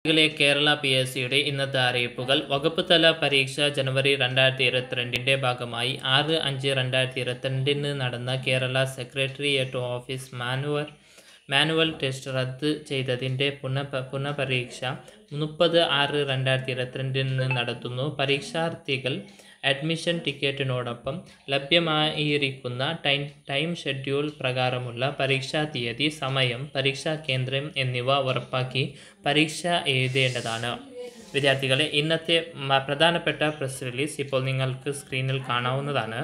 ിലെ Kerala P S സിയുടെ ഇന്നത്തെ അറിയിപ്പുകൾ വകുപ്പ് തല പരീക്ഷ ജനുവരി രണ്ടായിരത്തി ഇരുപത്തിരണ്ടിൻ്റെ ഭാഗമായി ആറ് അഞ്ച് രണ്ടായിരത്തി ഇരുപത്തിരണ്ടിന് നടന്ന Kerala secretariat office manual manual test റദ്ദ് ചെയ്തതിൻ്റെ പുനഃ പുനഃപരീക്ഷ മുപ്പത് ആറ് രണ്ടായിരത്തി ഇരുപത്തിരണ്ടിന് നടത്തുന്നു പരീക്ഷാർത്ഥികൾ അഡ്മിഷൻ ടിക്കറ്റിനോടൊപ്പം ലഭ്യമായിരിക്കുന്ന ടൈം ടൈം ഷെഡ്യൂൾ പ്രകാരമുള്ള പരീക്ഷാ തീയതി സമയം പരീക്ഷാ കേന്ദ്രം എന്നിവ ഉറപ്പാക്കി പരീക്ഷ എഴുതേണ്ടതാണ് വിദ്യാർത്ഥികളെ ഇന്നത്തെ മ- പ്രധാനപ്പെട്ട പ്രസ് റിലീസ് ഇപ്പോൾ നിങ്ങൾക്ക് സ്ക്രീനിൽ കാണാവുന്നതാണ്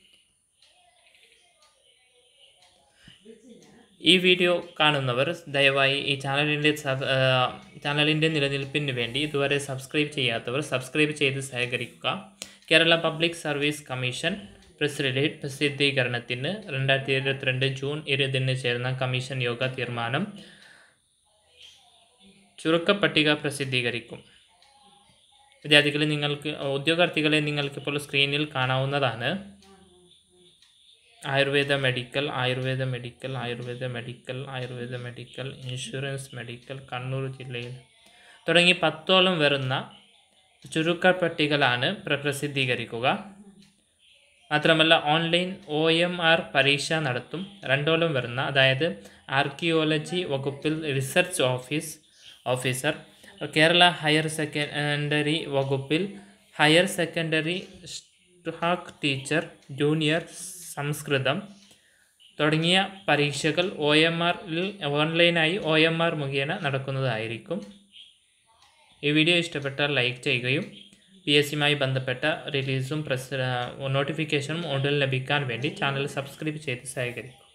ഈ വീഡിയോ കാണുന്നവർ ദയവായി ഈ ചാനലിൻ്റെ സബ് ആ, ചാനലിൻ്റെ നിലനിൽപ്പിന് വേണ്ടി ഇതുവരെ സബ്സ്ക്രൈബ് ചെയ്യാത്തവർ സബ്സ്ക്രൈബ് ചെയ്ത് സഹകരിക്കുക Kerala public service commission press release പ്രസിദ്ധീകരണത്തിന് രണ്ടായിരത്തി ഇരുപത്തിരണ്ട് ജൂൺ ഇരുപതിന് ചേർന്ന കമ്മീഷൻ യോഗ തീരുമാനം ചുരുക്കപ്പട്ടിക പ്രസിദ്ധീകരിക്കും വിദ്യാർത്ഥികളെ നിങ്ങൾക്ക് ഉദ്യോഗാർത്ഥികളെ നിങ്ങൾക്കിപ്പോൾ സ്ക്രീനിൽ കാണാവുന്നതാണ് Ayurveda medical Ayurveda medical Ayurveda medical Ayurveda medical insurance medical Kannur ജില്ലയിൽ തുടങ്ങി പത്തോളം വരുന്ന ചുരുക്കപ്പട്ടികകളാണ് പ്ര- പ്രസിദ്ധീകരിക്കുക മാത്രമല്ല ഓൺലൈൻ ഒ എം ആർ പരീക്ഷ നടത്തും രണ്ടോളം വരുന്ന അതായത് ആർക്കിയോളജി വകുപ്പിൽ research office officer Kerala higher secondary വകുപ്പിൽ ഹയർ സെക്കൻഡറി സ്റ്റാക്ക് ടീച്ചർ ജൂനിയർ സംസ്കൃതം തുടങ്ങിയ പരീക്ഷകൾ ഒ എം ആറിൽ ഓൺലൈനായി ഒ എം ആർ മുഖേന നടക്കുന്നതായിരിക്കും ഈ വീഡിയോ ഇഷ്ടപ്പെട്ടാൽ ലൈക്ക് ചെയ്യുകയും പി എസ് സിയുമായി ബന്ധപ്പെട്ട റിലീസും പ്രസ് നോട്ടിഫിക്കേഷനും ഉടൻ ലഭിക്കാൻ വേണ്ടി ചാനൽ സബ്സ്ക്രൈബ് ചെയ്ത് സഹകരിക്കും